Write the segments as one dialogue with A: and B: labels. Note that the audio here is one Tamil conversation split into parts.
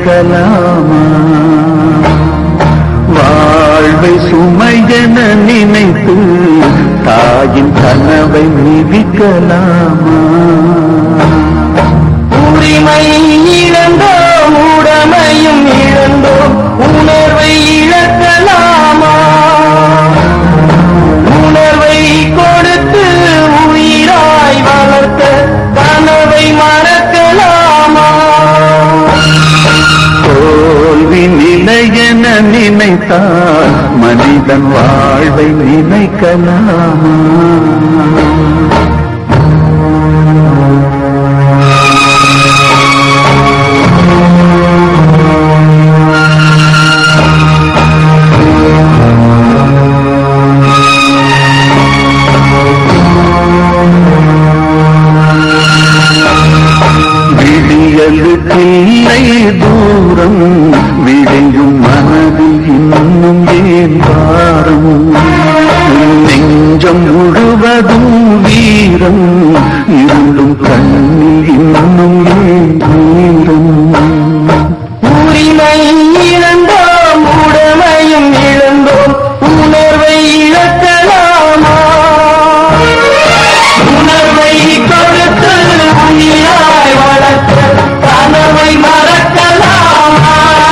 A: நினைக்கலாமா வாழ்வை சுமையென நினைத்து தாயின் கனவை மிதிக்கலாமா
B: உரிமை இழந்தோம் உடமையும் இழந்தோம் உணர்வை இழக்கலாமா உணர்வை கொடுத்து உயிராய் வளர்த்த கனவை மறக்கலாமா
A: தோல்வி நிலையென நினைத்தால் மனிதன் வாழ்வை நினைக்கலாமா விடியலுக்கில்லை தூரம் விடியும் மனதில் இன்னும் ஏன் பாரம் உன் நெஞ்சம் முழுவதும் வீரம் இருளும் கண்ணில் இன்னும் ஏன் வீரம்
B: உரிமை இழந்தோம் உடமையும் இழந்தோம் உணர்வை இழக்கலாமா உணர்வை கொடுத்து உயிராய் வளர்த்த கனவை மறக்கலாமா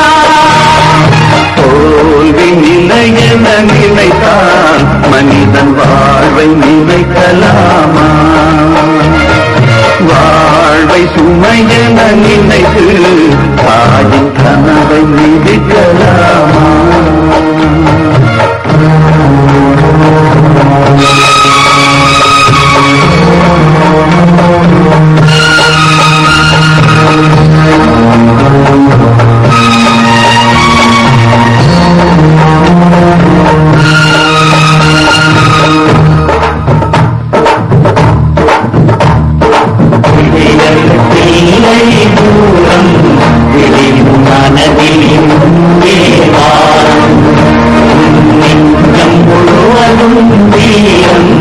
A: தோல்வி நிலையென நினைத்தால் மனிதன் வாழ்வை நினைக்கலாமா வாழ்வை சுமையென நினைத்து தாயின் கனவை மிதிக்கலாமா
B: இல்லை தூரம் விழியும் மனதில் இங்கே வாரம் நெஞ்சம் முழுவதும் வீரம்